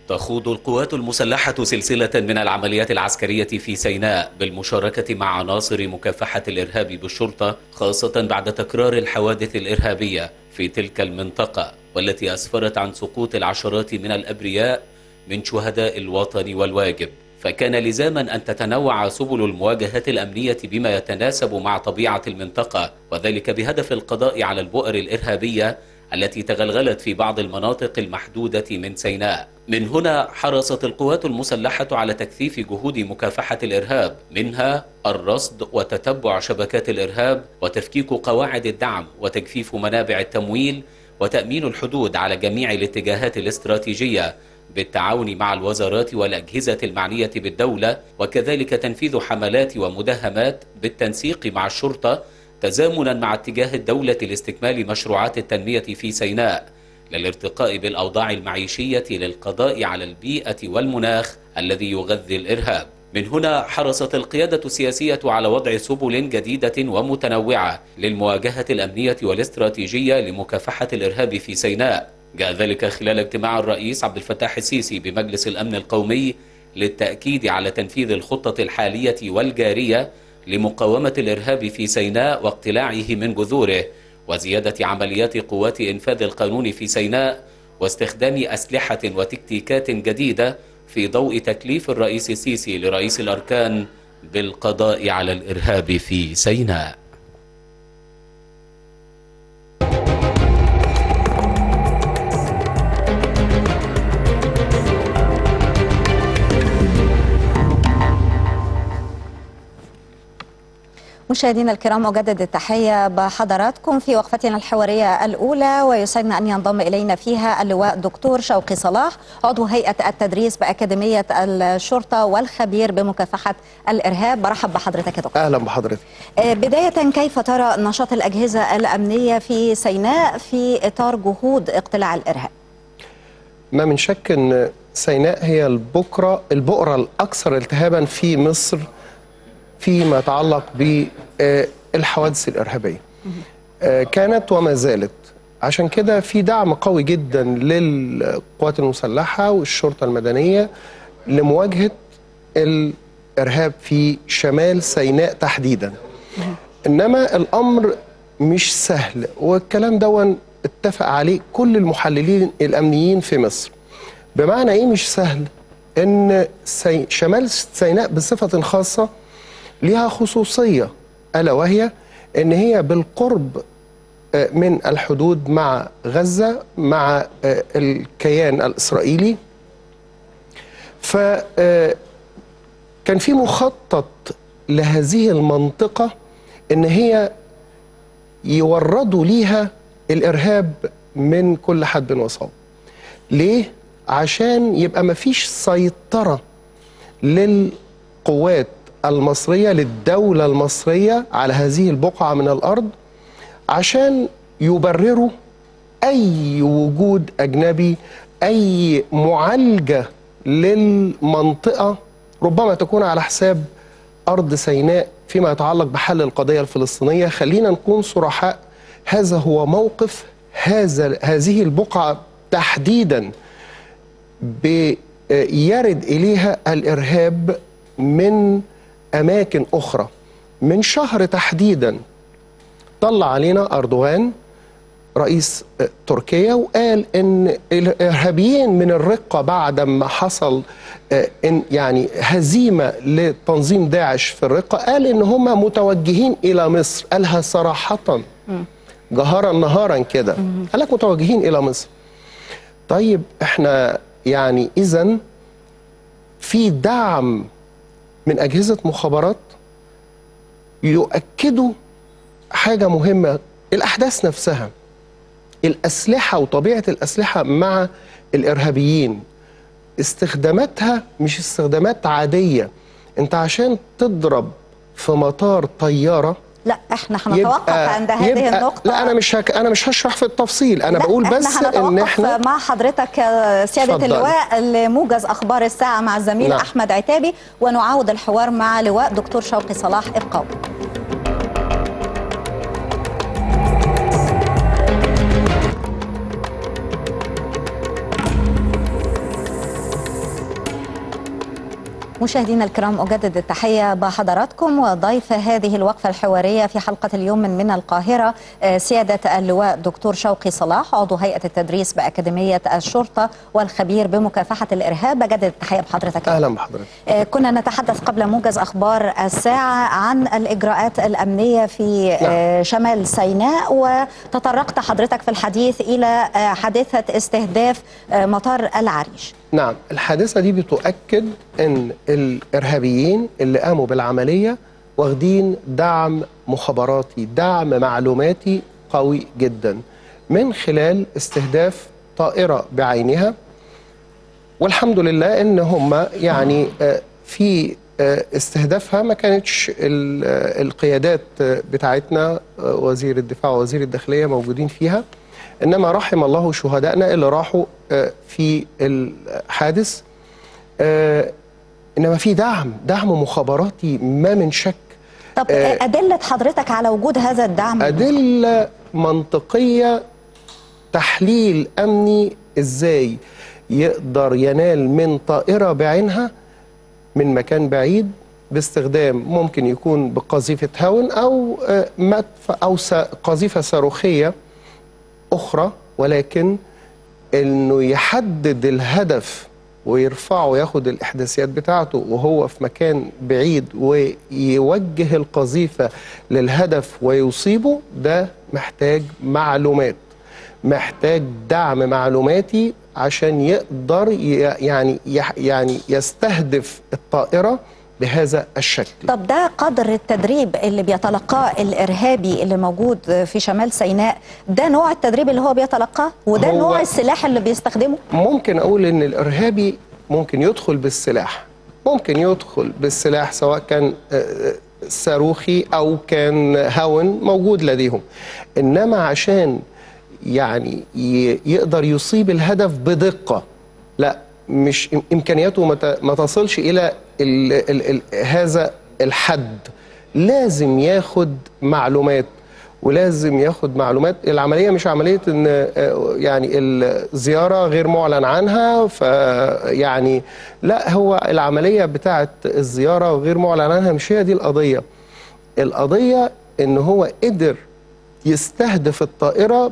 تخوض القوات المسلحة سلسلة من العمليات العسكرية في سيناء بالمشاركة مع عناصر مكافحة الإرهاب بالشرطة خاصة بعد تكرار الحوادث الإرهابية في تلك المنطقة والتي أسفرت عن سقوط العشرات من الأبرياء من شهداء الوطن والواجب فكان لزاما أن تتنوع سبل المواجهة الأمنية بما يتناسب مع طبيعة المنطقة وذلك بهدف القضاء على البؤر الإرهابية التي تغلغلت في بعض المناطق المحدودة من سيناء من هنا حرصت القوات المسلحة على تكثيف جهود مكافحة الإرهاب منها الرصد وتتبع شبكات الإرهاب وتفكيك قواعد الدعم وتجفيف منابع التمويل وتأمين الحدود على جميع الاتجاهات الاستراتيجية بالتعاون مع الوزارات والأجهزة المعنية بالدولة وكذلك تنفيذ حملات ومداهمات بالتنسيق مع الشرطة تزامنا مع اتجاه الدولة لاستكمال مشروعات التنمية في سيناء للارتقاء بالأوضاع المعيشية للقضاء على البيئة والمناخ الذي يغذي الإرهاب من هنا حرصت القيادة السياسية على وضع سبل جديدة ومتنوعة للمواجهة الأمنية والاستراتيجية لمكافحة الإرهاب في سيناء جاء ذلك خلال اجتماع الرئيس عبد الفتاح السيسي بمجلس الأمن القومي للتأكيد على تنفيذ الخطة الحالية والجارية لمقاومة الإرهاب في سيناء واقتلاعه من جذوره وزيادة عمليات قوات إنفاذ القانون في سيناء واستخدام أسلحة وتكتيكات جديدة في ضوء تكليف الرئيس السيسي لرئيس الأركان بالقضاء على الإرهاب في سيناء مشاهدينا الكرام أجدد التحية بحضراتكم في وقفتنا الحوارية الأولى ويسعدنا أن ينضم إلينا فيها اللواء دكتور شوقي صلاح عضو هيئة التدريس بأكاديمية الشرطة والخبير بمكافحة الإرهاب برحب بحضرتك يا دكتور أهلا بحضرتك بداية كيف ترى نشاط الأجهزة الأمنية في سيناء في إطار جهود اقتلاع الإرهاب ما من شك أن سيناء هي البكرة البؤرة الأكثر التهابا في مصر فيما يتعلق بالحوادث الإرهابية كانت وما زالت عشان كده في دعم قوي جدا للقوات المسلحة والشرطة المدنية لمواجهة الإرهاب في شمال سيناء تحديدا إنما الأمر مش سهل والكلام دون اتفق عليه كل المحللين الأمنيين في مصر بمعنى إيه مش سهل إن سي... شمال سيناء بصفة خاصة لها خصوصية ألا وهي أن هي بالقرب من الحدود مع غزة مع الكيان الإسرائيلي فكان في مخطط لهذه المنطقة أن هي يوردوا ليها الإرهاب من كل حد وصوب ليه؟ عشان يبقى مفيش سيطرة للقوات المصرية للدولة المصرية على هذه البقعة من الأرض عشان يبرروا أي وجود أجنبي أي معالجة للمنطقة ربما تكون على حساب أرض سيناء فيما يتعلق بحل القضية الفلسطينية خلينا نكون صرحاء هذا هو موقف هذا هذه البقعة تحديدا يرد إليها الإرهاب من أماكن أخرى من شهر تحديدا طلع علينا أردوغان رئيس تركيا وقال ان الارهابيين من الرقه بعد ما حصل ان يعني هزيمه لتنظيم داعش في الرقه قال ان هم متوجهين الى مصر قالها صراحه جهرا نهارا كده قال لك متوجهين الى مصر طيب احنا يعني اذا في دعم من أجهزة مخابرات يؤكدوا حاجة مهمة الأحداث نفسها الأسلحة وطبيعة الأسلحة مع الإرهابيين استخداماتها مش استخدامات عادية أنت عشان تضرب في مطار طيارة لا احنا هنتوقف عند هذه النقطة لا انا مش هك... انا مش هشرح في التفصيل انا بقول بس ان احنا مع حضرتك سيادة فضل. اللواء لموجز اخبار الساعة مع الزميل نعم. احمد عتابي ونعاود الحوار مع لواء دكتور شوقي صلاح ابقوا مشاهدينا الكرام أجدد التحية بحضراتكم وضيف هذه الوقفة الحوارية في حلقة اليوم من من القاهرة سيادة اللواء دكتور شوقي صلاح عضو هيئة التدريس بأكاديمية الشرطة والخبير بمكافحة الإرهاب بجدد التحية بحضرتك اهلا بحضرتك كنا نتحدث قبل موجز أخبار الساعة عن الإجراءات الأمنية في نعم. شمال سيناء وتطرقت حضرتك في الحديث إلى حادثة استهداف مطار العريش نعم الحادثة دي بتؤكد أن الإرهابيين اللي قاموا بالعملية واخدين دعم مخابراتي دعم معلوماتي قوي جدا من خلال استهداف طائرة بعينها والحمد لله ان هم يعني آه، في آه، استهدافها ما كانتش ال- آه، القيادات آه، بتاعتنا آه، وزير الدفاع ووزير الداخلية موجودين فيها انما رحم الله شهدائنا اللي راحوا آه، في الحادث آه، انما في دعم دعم مخابراتي ما من شك طب آه، أدلة حضرتك على وجود هذا الدعم أدلة منطقية تحليل أمني إزاي يقدر ينال من طائرة بعينها من مكان بعيد باستخدام ممكن يكون بقذيفة هاون أو آه، مدفع أو س- قذيفة صاروخية أخرى ولكن إنه يحدد الهدف ويرفعه ياخد الإحداثيات بتاعته وهو في مكان بعيد ويوجه القذيفة للهدف ويصيبه ده محتاج معلومات محتاج دعم معلوماتي عشان يقدر ي- يعني يح- يعني يستهدف الطائرة بهذا الشكل طب ده قدر التدريب اللي بيتلقاه الإرهابي اللي موجود في شمال سيناء ده نوع التدريب اللي هو بيتلقاه وده هو- نوع السلاح اللي بيستخدمه ممكن اقول ان الارهابي ممكن يدخل بالسلاح ممكن يدخل بالسلاح سواء كان آه، آه، صاروخي او كان هاون موجود لديهم انما عشان يعني ي- يقدر يصيب الهدف بدقه لا مش إم- امكانياته ما ت- ما تصلش الى ال ال ال هذا الحد لازم ياخد معلومات ولازم ياخد معلومات العمليه مش عمليه ان آه، يعني الزياره غير معلن عنها فيعني لا هو العمليه بتاعه الزياره غير معلن عنها مش هي دي القضيه القضيه ان هو قدر يستهدف الطائره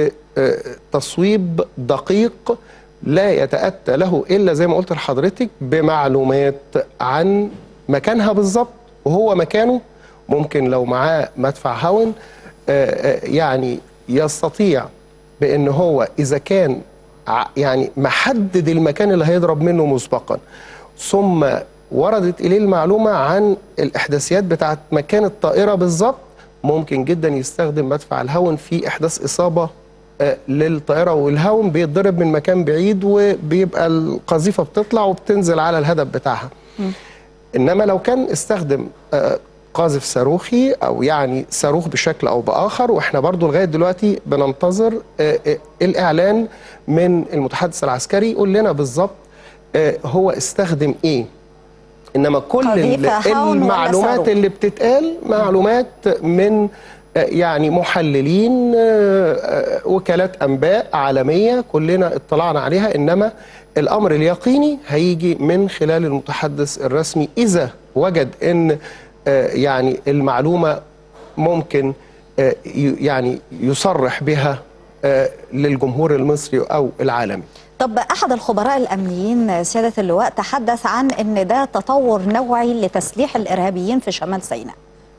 بتصويب دقيق لا يتاتى له الا زي ما قلت لحضرتك بمعلومات عن مكانها بالظبط وهو مكانه ممكن لو معاه مدفع هاون آه، آه، يعني يستطيع بان هو اذا كان ع- يعني محدد المكان اللي هيضرب منه مسبقا ثم وردت اليه المعلومه عن الاحداثيات بتاعت مكان الطائره بالظبط ممكن جدا يستخدم مدفع الهون في احداث اصابه آه، للطائره والهون بيتضرب من مكان بعيد وبيبقى القذيفه بتطلع وبتنزل على الهدف بتاعها انما لو كان استخدم آه، قاذف صاروخي او يعني صاروخ بشكل او باخر واحنا برضو لغايه دلوقتي بننتظر آه، آه، الاعلان من المتحدث العسكري يقول لنا بالظبط آه، هو استخدم ايه انما كل ال- قذيفة هاون ولا المعلومات صاروخ؟ اللي بتتقال معلومات من آه، يعني محللين آه، آه، وكالات انباء عالميه كلنا اطلعنا عليها انما الامر اليقيني هيجي من خلال المتحدث الرسمي اذا وجد ان آه، يعني المعلومه ممكن آه، ي- يعني يصرح بها آه، للجمهور المصري او العالمي طب أحد الخبراء الأمنيين سيادة اللواء تحدث عن أن ده تطور نوعي لتسليح الإرهابيين في شمال سيناء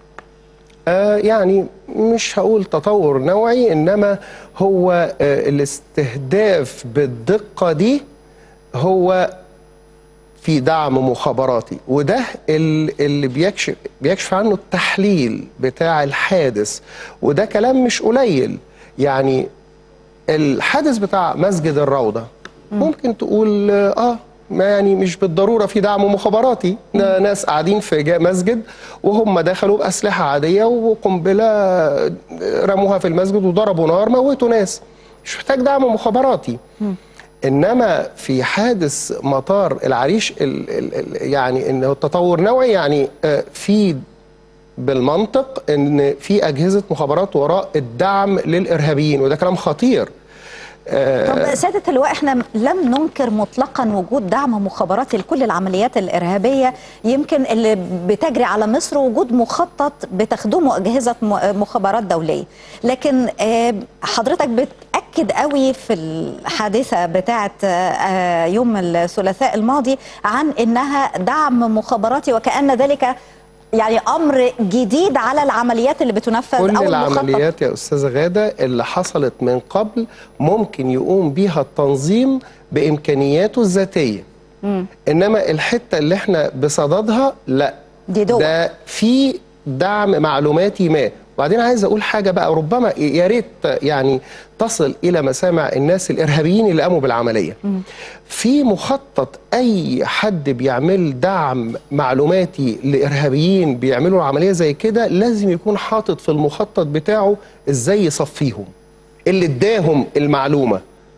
آه يعني مش هقول تطور نوعي انما هو آه الاستهداف بالدقه دي هو في دعم مخابراتي وده ال- اللي بيكشف بيكشف عنه التحليل بتاع الحادث وده كلام مش قليل يعني الحادث بتاع مسجد الروضة ممكن تقول اه ما يعني مش بالضرورة في دعم مخابراتي ده ناس قاعدين في جا- مسجد وهم دخلوا بأسلحة عادية وقنبلة رموها في المسجد وضربوا نار موتوا ناس مش محتاج دعم مخابراتي انما في حادث مطار العريش ال ال ال يعني انه التطور نوعي يعني آه، في بالمنطق ان في اجهزه مخابرات وراء الدعم للارهابيين وده كلام خطير طب سيادة اللواء احنا لم ننكر مطلقا وجود دعم مخابراتي لكل العمليات الإرهابية يمكن اللي بتجري على مصر وجود مخطط بتخدمه أجهزة م- مخابرات دولية لكن آه، حضرتك بتأكد قوي في الحادثة بتاعة آه، آه، يوم الثلاثاء الماضي عن إنها دعم مخابراتي وكأن ذلك يعني أمر جديد على العمليات اللي بتنفذ كل أو المخطط العمليات يا استاذه غاده اللي حصلت من قبل ممكن يقوم بيها التنظيم بامكانياته الذاتيه انما الحته اللي احنا بصددها لا دي دول. ده في دعم معلوماتي ما وبعدين عايز اقول حاجه بقى ربما يا ريت يعني تصل الى مسامع الناس الارهابيين اللي قاموا بالعمليه في مخطط اي حد بيعمل دعم معلوماتي لارهابيين بيعملوا عمليه زي كده لازم يكون حاطط في المخطط بتاعه ازاي يصفيهم اللي اداهم المعلومه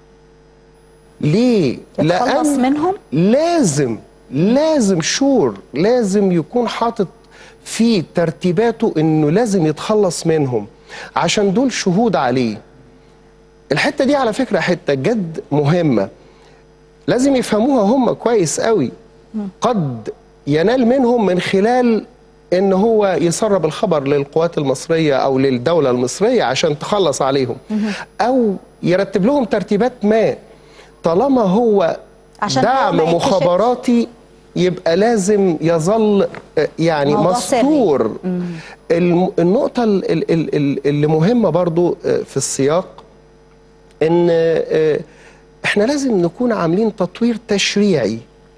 ليه يتخلص منهم لازم لازم شور لازم يكون حاطط في ترتيباته انه لازم يتخلص منهم عشان دول شهود عليه الحته دي على فكره حته جد مهمه لازم يفهموها هم كويس قوي قد ينال منهم من خلال ان هو يسرب الخبر للقوات المصريه او للدوله المصريه عشان تخلص عليهم او يرتب لهم ترتيبات ما طالما هو عشان هو دعم ما يتكشفش. مخابراتي يبقى لازم يظل آه، يعني موضوع سري. مستور الم- النقطة ال- ال- ال- ال- اللي مهمة برضو آه، في السياق ان آه، احنا لازم نكون عاملين تطوير تشريعي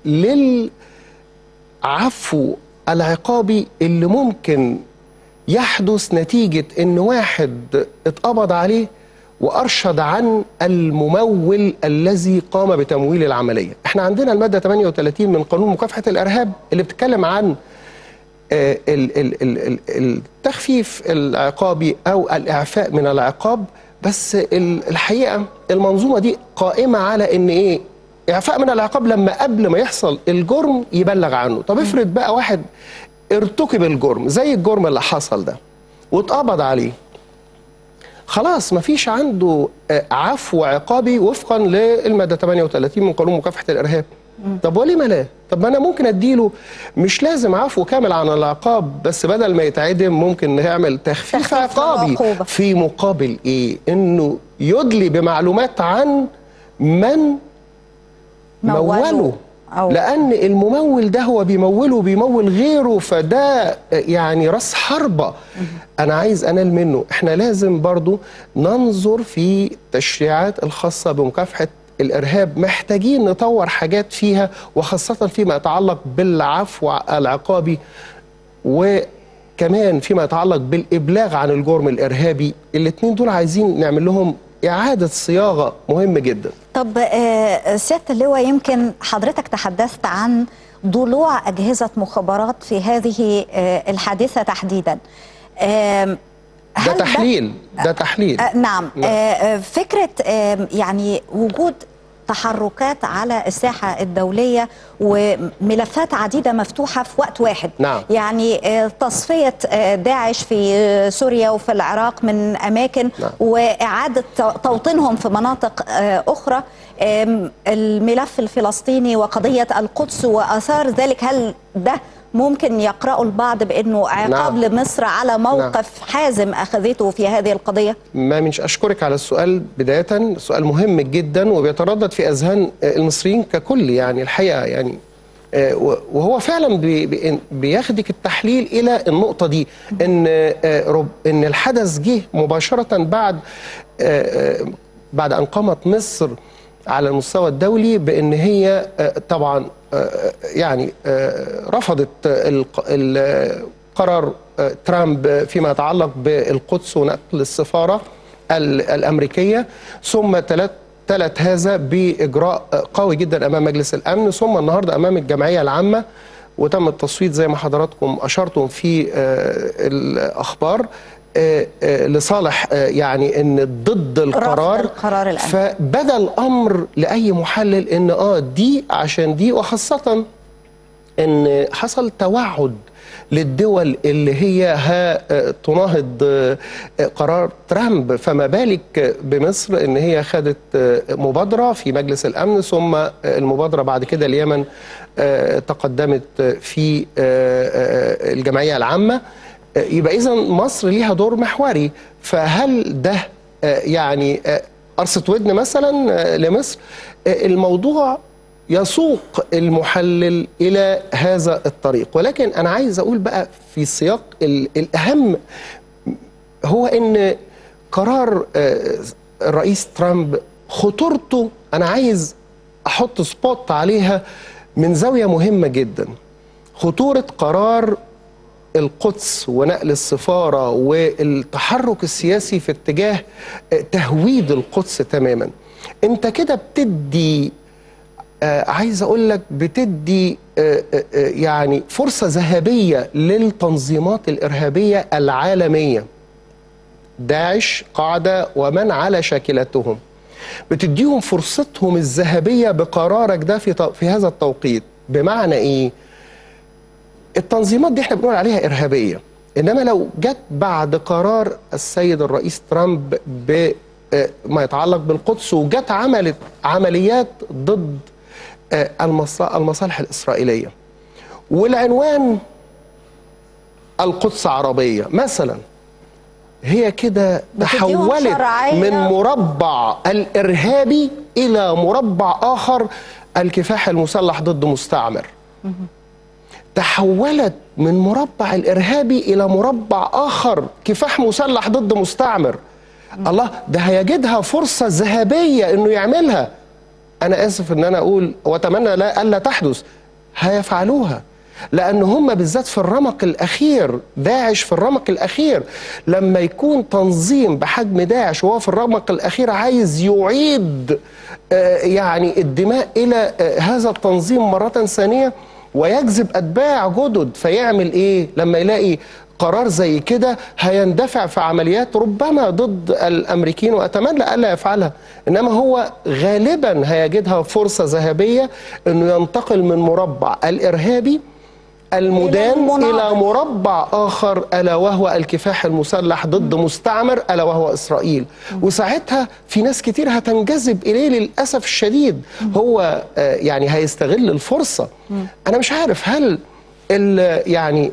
للعفو العقابي اللي ممكن يحدث نتيجة ان واحد اتقبض عليه وارشد عن الممول الذي قام بتمويل العملية احنا عندنا المادة 38 من قانون مكافحة الارهاب اللي بتتكلم عن آه، ال- ال- ال- ال- التخفيف العقابي او الاعفاء من العقاب بس ال- الحقيقه المنظومه دي قائمه على ان ايه اعفاء من العقاب لما قبل ما يحصل الجرم يبلغ عنه طب افرض بقى واحد ارتكب الجرم زي الجرم اللي حصل ده واتقبض عليه خلاص مفيش عنده آه، عفو عقابي وفقا للماده 38 من قانون مكافحه الارهاب طب وليه ما لا طب ما انا ممكن اديله مش لازم عفو كامل عن العقاب بس بدل ما يتعدم ممكن نعمل تخفيف تخفيف عقابي العقوبة. في مقابل ايه انه يدلي بمعلومات عن من مولوا. مولوا أو لان الممول ده هو بيموله بيمول غيره فده يعني راس حربة انا عايز انال منه احنا لازم برضو ننظر في التشريعات الخاصة بمكافحة الارهاب محتاجين نطور حاجات فيها وخاصة فيما يتعلق بالعفو العقابي وكمان فيما يتعلق بالابلاغ عن الجرم الارهابي الاثنين دول عايزين نعمل لهم اعادة صياغة مهم جدا طب آه، سيادة اللواء يمكن حضرتك تحدثت عن ضلوع أجهزة مخابرات في هذه آه، الحادثة تحديدا آم، ده هل تحليل ده تحليل آه، نعم نعم. آه، آه، فكرة آم، يعني وجود تحركات على الساحة الدولية وملفات عديدة مفتوحة في وقت واحد نعم. يعني آه، تصفية آه، داعش في آه، سوريا وفي العراق من أماكن نعم. وإعادة تو- توطينهم في مناطق آه، أخرى آم، الملف الفلسطيني وقضية القدس وآثار ذلك هل ده ممكن يقرأه البعض بأنه عقاب نعم. لمصر على موقف حازم أخذته في هذه القضية ما منش أشكرك على السؤال بداية سؤال مهم جدا وبيتردد في أذهان آه، المصريين ككل يعني الحقيقة يعني آه، و- وهو فعلا بي- بي- بياخدك التحليل إلى النقطة دي إن آه، رب- إن الحدث جه مباشرة بعد آه، آه، بعد أن قامت مصر على المستوى الدولي بأن هي آه، طبعا آه، يعني آه، رفضت الق- ال- قرار آه، ترامب فيما يتعلق بالقدس ونقل السفارة ال- الأمريكية ثم تلت تلت هذا بإجراء آه، قوي جدا أمام مجلس الأمن ثم النهاردة أمام الجمعية العامة وتم التصويت زي ما حضراتكم أشرتم في آه، الأخبار آه، آه، لصالح آه، يعني ان ضد القرار القرار الأمني. فبدا الامر لاي محلل ان اه دي عشان دي وخاصه ان حصل توعد للدول اللي هي ها آه، تناهض آه، آه، قرار ترامب فما بالك بمصر ان هي خدت آه، مبادره في مجلس الامن ثم آه، المبادره بعد كده اليمن آه، تقدمت في آه، آه، الجمعيه العامه آه، يبقى اذا مصر ليها دور محوري فهل ده آه، يعني آه، قرصة ودن مثلا آه، لمصر آه، الموضوع يسوق المحلل إلى هذا الطريق ولكن أنا عايز أقول بقى في سياق ال- الأهم هو أن قرار آه، الرئيس ترامب خطورته أنا عايز أحط سبوت عليها من زاوية مهمة جدا خطورة قرار القدس ونقل السفارة والتحرك السياسي في اتجاه آه، تهويد القدس تماما انت كده بتدي آه، عايز اقول لك بتدي آه، آه، آه، يعني فرصة ذهبية للتنظيمات الإرهابية العالمية داعش قاعدة ومن على شاكلتهم بتديهم فرصتهم الذهبية بقرارك ده في تو- في هذا التوقيت بمعنى ايه التنظيمات دي احنا بنقول عليها ارهابيه انما لو جت بعد قرار السيد الرئيس ترامب بما يتعلق بالقدس وجت عملت عمليات ضد آه، المص- المصالح الاسرائيليه والعنوان القدس عربيه مثلا هي كده بتديهم تحولت شرعية. من مربع الارهابي الى مربع اخر الكفاح المسلح ضد مستعمر تحولت من مربع الارهابي الى مربع اخر كفاح مسلح ضد مستعمر الله ده هيجدها فرصه ذهبيه انه يعملها انا اسف ان انا اقول واتمنى لا الا تحدث هيفعلوها لان هم بالذات في الرمق الاخير داعش في الرمق الاخير لما يكون تنظيم بحجم داعش وهو في الرمق الاخير عايز يعيد آه، يعني الدماء الى آه، هذا التنظيم مره ثانيه ويجذب اتباع جدد فيعمل ايه لما يلاقي قرار زي كده هيندفع في عمليات ربما ضد الامريكيين واتمنى الا يفعلها انما هو غالبا هيجدها فرصه ذهبيه انه ينتقل من مربع الارهابي المدان المناضل. الى مربع اخر الا وهو الكفاح المسلح ضد مستعمر الا وهو اسرائيل وساعتها في ناس كتير هتنجذب اليه للاسف الشديد هو آه، يعني هيستغل الفرصه انا مش عارف هل ال- يعني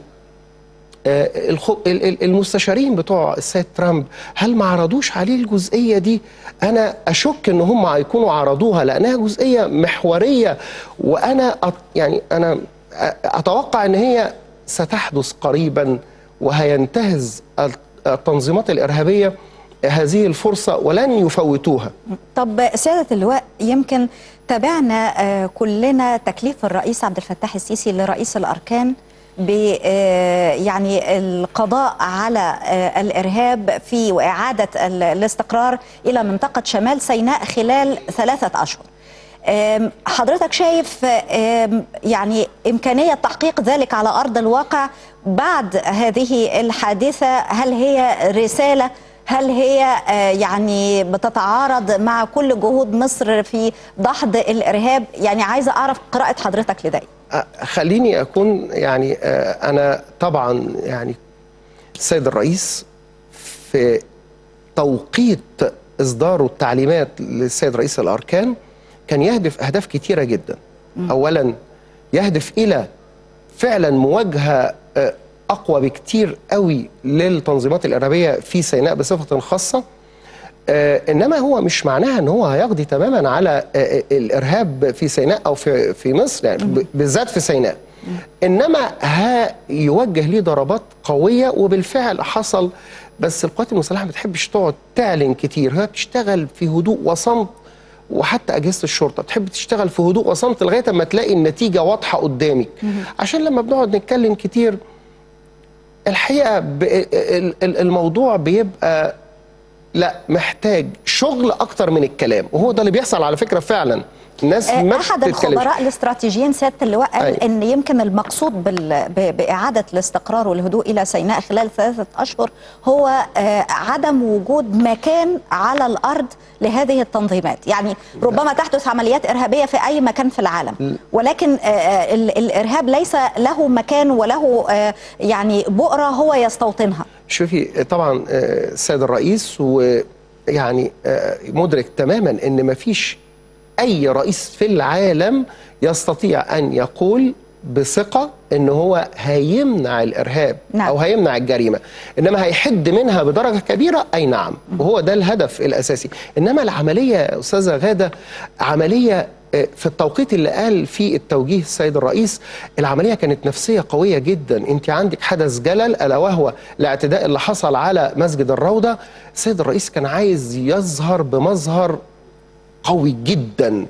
آه، الخ- ال- ال- المستشارين بتوع السيد ترامب هل ما عرضوش عليه الجزئيه دي؟ انا اشك ان هم هيكونوا عرضوها لانها جزئيه محوريه وانا أت- يعني انا أ- اتوقع ان هي ستحدث قريبا وهينتهز الت- التنظيمات الارهابيه هذه الفرصه ولن يفوتوها. طب سيادة اللواء يمكن تابعنا آه، كلنا تكليف الرئيس عبد الفتاح السيسي لرئيس الأركان ب آه، يعني القضاء على آه، الإرهاب في وإعادة ال- الاستقرار إلى منطقة شمال سيناء خلال ثلاثة أشهر آم، حضرتك شايف آم، يعني إمكانية تحقيق ذلك على أرض الواقع بعد هذه الحادثة هل هي رسالة هل هي آه، يعني بتتعارض مع كل جهود مصر في دحض الإرهاب يعني عايزة أعرف قراءة حضرتك لذلك أ- خليني اكون يعني آه، انا طبعا يعني السيد الرئيس في توقيت اصداره التعليمات للسيد رئيس الاركان كان يهدف اهداف كتيره جدا اولا يهدف الى فعلا مواجهه آه، اقوى بكتير قوي للتنظيمات الارهابيه في سيناء بصفه خاصه آه، انما هو مش معناها ان هو هيقضي تماما على آه، آه، الارهاب في سيناء او في في مصر يعني ب- بالذات في سيناء انما هيوجه ليه ضربات قويه وبالفعل حصل بس القوات المسلحه ما بتحبش تقعد تعلن كتير هي بتشتغل في هدوء وصمت وحتى اجهزه الشرطه بتحب تشتغل في هدوء وصمت لغايه اما تلاقي النتيجه واضحه قدامك عشان لما بنقعد نتكلم كتير الحقيقه ب- ال- ال- الموضوع بيبقى لا محتاج شغل اكتر من الكلام وهو ده اللي بيحصل على فكره فعلا الناس ما احد بتتكلمش. الخبراء الاستراتيجيين سياده اللواء قال أيوة. ان يمكن المقصود بال... ب... باعاده الاستقرار والهدوء الى سيناء خلال ثلاثه اشهر هو آه، عدم وجود مكان على الارض لهذه التنظيمات يعني ربما تحدث عمليات ارهابيه في اي مكان في العالم ولكن آه، آه، ال- الارهاب ليس له مكان وله آه، يعني بؤره هو يستوطنها شوفي طبعا آه، السيد الرئيس ويعني آه، مدرك تماما ان مفيش اي رئيس في العالم يستطيع ان يقول بثقه ان هو هيمنع الارهاب نعم. او هيمنع الجريمه انما هيحد منها بدرجه كبيره اي نعم وهو ده الهدف الاساسي انما العمليه يا استاذه غاده عمليه آه، في التوقيت اللي قال فيه التوجيه السيد الرئيس العمليه كانت نفسيه قويه جدا انت عندك حدث جلل الا وهو الاعتداء اللي حصل على مسجد الروضه السيد الرئيس كان عايز يظهر بمظهر قوي جدا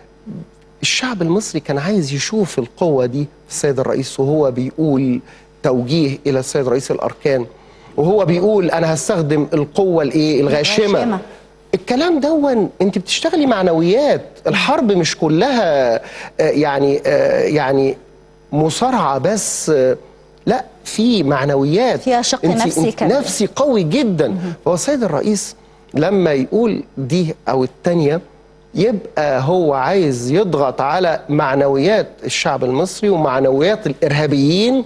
الشعب المصري كان عايز يشوف القوة دي في السيد الرئيس وهو بيقول توجيه إلى السيد رئيس الأركان وهو بيقول أنا هستخدم القوة الإيه الغاشمة الغاشمة. الكلام دون انت بتشتغلي معنويات الحرب مش كلها آه، يعني آه، يعني مصارعه بس آه، لا في معنويات فيها شق انت- نفسي انت كمان. نفسي قوي جدا هو السيد الرئيس لما يقول دي او التانية يبقى هو عايز يضغط على معنويات الشعب المصري ومعنويات الارهابيين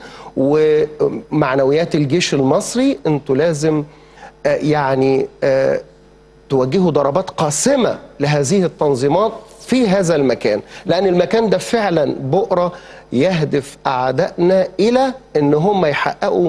ومعنويات الجيش المصري انتوا لازم آه، يعني آه، توجهوا ضربات قاسمة لهذه التنظيمات في هذا المكان لأن المكان ده فعلا بؤرة يهدف أعدائنا إلى أن هم يحققوا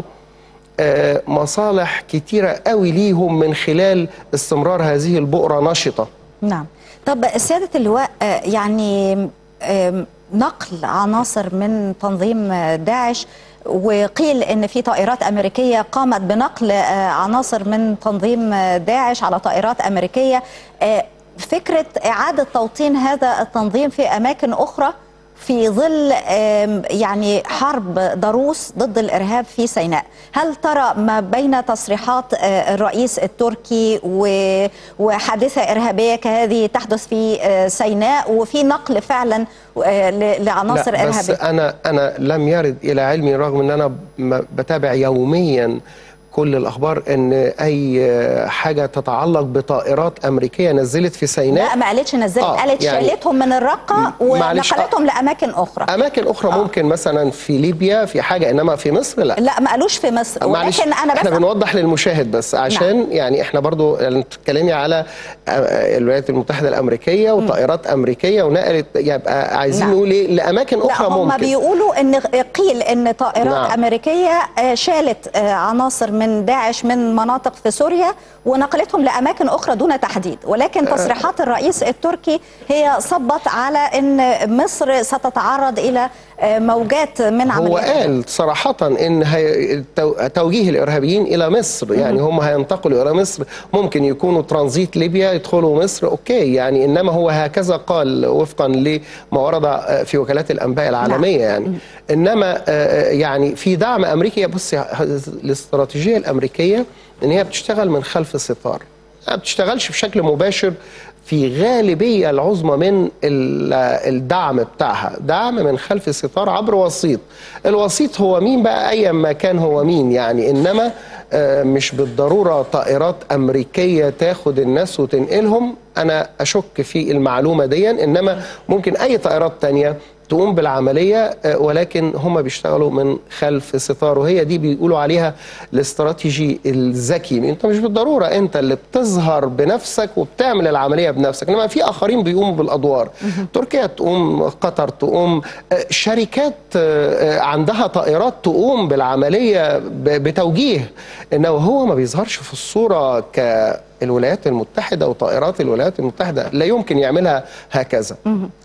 آه، مصالح كتيرة قوي ليهم من خلال استمرار هذه البؤرة نشطة نعم طب سيادة اللواء آه، يعني آم، نقل عناصر من تنظيم آه، داعش وقيل ان في طائرات امريكيه قامت بنقل آه، عناصر من تنظيم آه، داعش على طائرات امريكيه آه، فكره اعاده توطين هذا التنظيم في اماكن اخرى في ظل آم، يعني حرب ضروس ضد الارهاب في سيناء، هل ترى ما بين تصريحات آه، الرئيس التركي و- وحادثه ارهابيه كهذه تحدث في آه، سيناء وفي نقل فعلا آه، ل- لعناصر لا بس ارهابيه؟ أنا أنا لم يرد إلى علمي رغم أن أنا م- بتابع يوميا كل الأخبار أن أي حاجة تتعلق بطائرات أمريكية نزلت في سيناء لا ما قالتش نزلت آه، قالت يعني- شالتهم من الرقه معلش، آه. ونقلتهم لاماكن اخرى اماكن اخرى آه. ممكن مثلا في ليبيا في حاجه انما في مصر لا لا ما قالوش في مصر معلش ولكن انا احنا بس بنوضح للمشاهد بس عشان نعم. يعني احنا برضو يعني بتتكلمي على آه، الولايات المتحده الامريكيه وطائرات امريكيه ونقلت يبقى عايزين نعم. نقول ايه لاماكن لا اخرى هم ممكن بيقولوا ان قيل ان طائرات نعم. نعم. امريكيه آه، شالت آه، عناصر من داعش من مناطق في سوريا ونقلتهم لاماكن اخرى دون تحديد ولكن تصريحات الرئيس التركي هي صبت على ان مصر ستتعرض الى آه، موجات من هو عمليات قال صراحة إن هي تو- توجيه الإرهابيين إلى مصر يعني هم هينتقلوا إلى مصر ممكن يكونوا ترانزيت ليبيا يدخلوا مصر أوكي يعني إنما هو هكذا قال وفقا لما ورد آه، في وكالات الأنباء العالمية يعني إنما آه، يعني في دعم أمريكي بصي الاستراتيجية الأمريكية إن هي بتشتغل من خلف الستار ما بتشتغلش بشكل مباشر في غالبية العظمى من ال- الدعم بتاعها دعم من خلف الستار عبر وسيط الوسيط هو مين بقى أيا ما كان هو مين يعني إنما آه، مش بالضرورة طائرات أمريكية تاخد الناس وتنقلهم أنا أشك في المعلومة دي إنما ممكن أي طائرات تانية تقوم بالعملية آه، ولكن هم بيشتغلوا من خلف ستار وهي دي بيقولوا عليها الاستراتيجي الذكي انت مش بالضرورة انت اللي بتظهر بنفسك وبتعمل العملية بنفسك انما في اخرين بيقوموا بالادوار تركيا تقوم قطر تقوم آه، شركات آه، آه، عندها طائرات تقوم بالعملية ب- بتوجيه انه هو ما بيظهرش في الصورة كالولايات المتحدة وطائرات الولايات المتحدة لا يمكن يعملها هكذا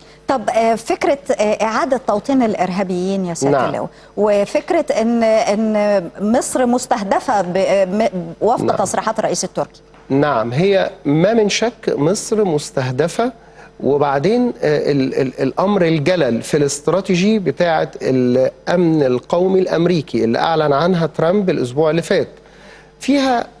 طب آه، فكرة آه، إعادة توطين الإرهابيين يا سيادة نعم. اللواء وفكرة إن إن مصر مستهدفة ب- م- وفق نعم. تصريحات الرئيس التركي نعم هي ما من شك مصر مستهدفة وبعدين آه، ال ال الأمر الجلل في الاستراتيجي بتاعة الأمن القومي الأمريكي اللي أعلن عنها ترامب الأسبوع اللي فات فيها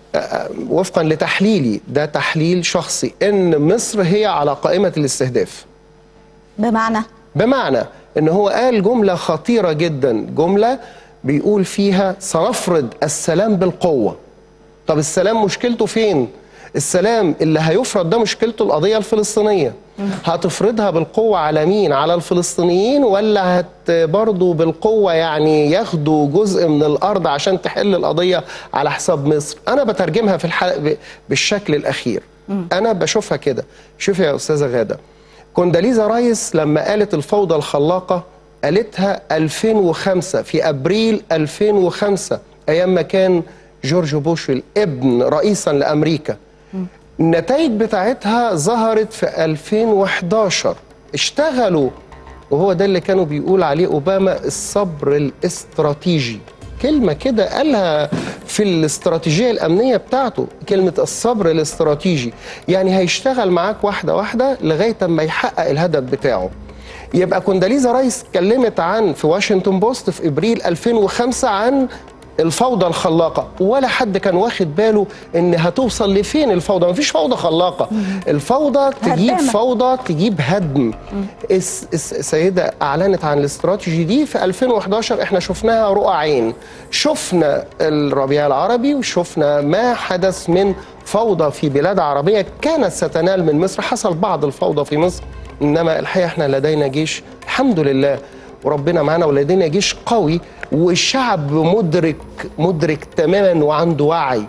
وفقا لتحليلي ده تحليل شخصي ان مصر هي على قائمه الاستهداف بمعنى بمعنى ان هو قال جمله خطيره جدا جمله بيقول فيها سنفرض السلام بالقوه طب السلام مشكلته فين السلام اللي هيفرض ده مشكلته القضيه الفلسطينيه هتفرضها بالقوه على مين على الفلسطينيين ولا هت برضه بالقوه يعني ياخدوا جزء من الارض عشان تحل القضيه على حساب مصر انا بترجمها في الحلقه ب- بالشكل الاخير انا بشوفها كده شوفي يا استاذه غاده كونداليزا رايس لما قالت الفوضى الخلاقه قالتها 2005 في ابريل 2005 ايام ما كان جورج بوش الابن رئيسا لامريكا النتائج بتاعتها ظهرت في 2011 اشتغلوا وهو ده اللي كانوا بيقول عليه اوباما الصبر الاستراتيجي كلمة كده قالها في الاستراتيجية الأمنية بتاعته كلمة الصبر الاستراتيجي يعني هيشتغل معاك واحدة واحدة لغاية ما يحقق الهدف بتاعه يبقى كونداليزا رايس اتكلمت عن في واشنطن بوست في ابريل 2005 عن الفوضى الخلاقه ولا حد كان واخد باله ان هتوصل لفين الفوضى مفيش فوضى خلاقه الفوضى تجيب هدامة. فوضى تجيب هدم الس- الس- السيده اعلنت عن الاستراتيجي دي في 2011 احنا شفناها رؤى عين شفنا الربيع العربي وشفنا ما حدث من فوضى في بلاد عربيه كانت ستنال من مصر حصل بعض الفوضى في مصر انما الحقيقه احنا لدينا جيش الحمد لله وربنا معانا ولدينا جيش قوي والشعب مدرك مدرك تماما وعنده وعي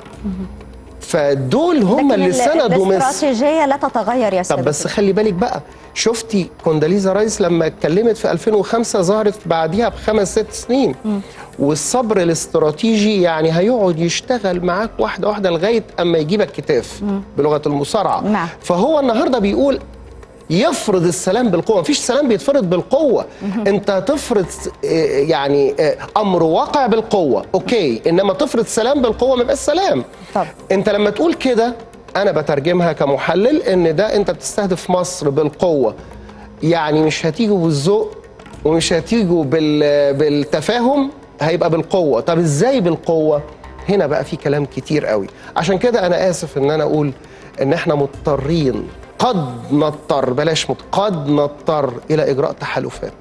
فدول هم لكن اللي ال- سندوا مصر الاستراتيجية لا تتغير يا طب سيدي بس خلي بالك بقى شفتي كونداليزا رايس لما اتكلمت في 2005 ظهرت بعديها بخمس ست سنين والصبر الاستراتيجي يعني هيقعد يشتغل معاك واحده واحده لغايه اما يجيبك كتاف بلغه المصارعه نعم. فهو النهارده بيقول يفرض السلام بالقوه مفيش سلام بيتفرض بالقوه انت تفرض آه، يعني آه، امر واقع بالقوه اوكي انما تفرض سلام بالقوه ما يبقاش سلام طب. انت لما تقول كده انا بترجمها كمحلل ان ده انت بتستهدف مصر بالقوه يعني مش هتيجوا بالذوق ومش هتيجوا بال بالتفاهم هيبقى بالقوه طب ازاي بالقوه هنا بقى في كلام كتير قوي عشان كده انا اسف ان انا اقول ان احنا مضطرين قد نضطر بلاش مض... قد نضطر الى اجراء تحالفات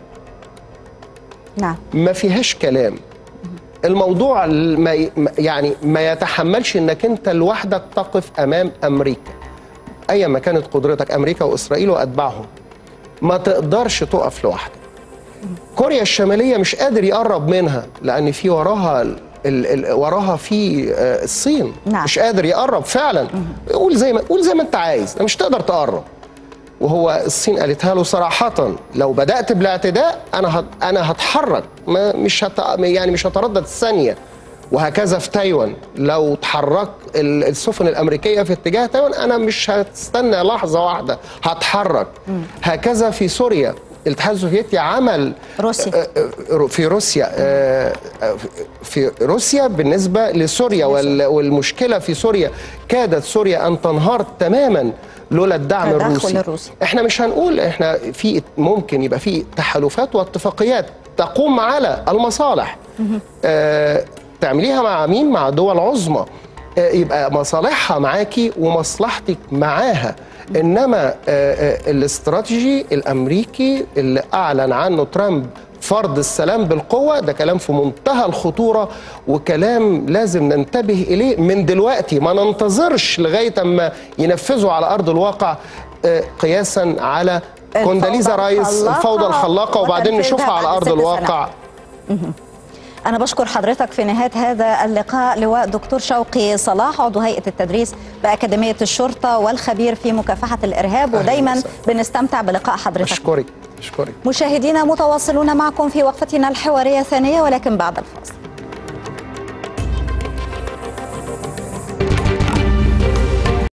نعم ما فيهاش كلام الموضوع ما ي- ما- يعني ما يتحملش انك انت لوحدك تقف امام امريكا ايا ما كانت قدرتك امريكا واسرائيل واتباعهم ما تقدرش تقف لوحدك كوريا الشماليه مش قادر يقرب منها لان في وراها ال ال ال وراها في آه، الصين نعم. مش قادر يقرب فعلا قول زي ما قول زي ما انت عايز مش تقدر تقرب وهو الصين قالتها له صراحة لو بدأت بالاعتداء أنا هت أنا هتحرك ما مش هت يعني مش هتردد ثانية وهكذا في تايوان لو تحرك ال- السفن الأمريكية في اتجاه تايوان أنا مش هتستنى لحظة واحدة هتحرك هكذا في سوريا الاتحاد السوفيتي عمل روسيا. آه، آه، في روسيا آه، آه، في روسيا بالنسبة لسوريا وال- والمشكلة في سوريا كادت سوريا أن تنهار تماما لولا الدعم تدخل الروسي الروسي. احنا مش هنقول احنا في ممكن يبقى في تحالفات واتفاقيات تقوم على المصالح آه تعمليها مع مين مع دول عظمى آه يبقى مصالحها معاكي ومصلحتك معاها انما آه آه الاستراتيجي الامريكي اللي اعلن عنه ترامب فرض السلام بالقوة ده كلام في منتهى الخطورة وكلام لازم ننتبه إليه من دلوقتي ما ننتظرش لغاية أما ينفذوا على أرض الواقع آه، قياسا على الفوضى كونداليزا رايس الخلاقة الفوضى الخلاقة وبعدين وتنفيذها نشوفها على بعد أرض ست الواقع أنا بشكر حضرتك في نهاية هذا اللقاء لواء دكتور شوقي صلاح عضو هيئة التدريس بأكاديمية الشرطة والخبير في مكافحة الإرهاب أهلاً ودايما وسهلاً. بنستمتع بلقاء حضرتك أشكرك أشكرك مشاهدينا متواصلون معكم في وقفتنا الحوارية الثانية ولكن بعد الفاصل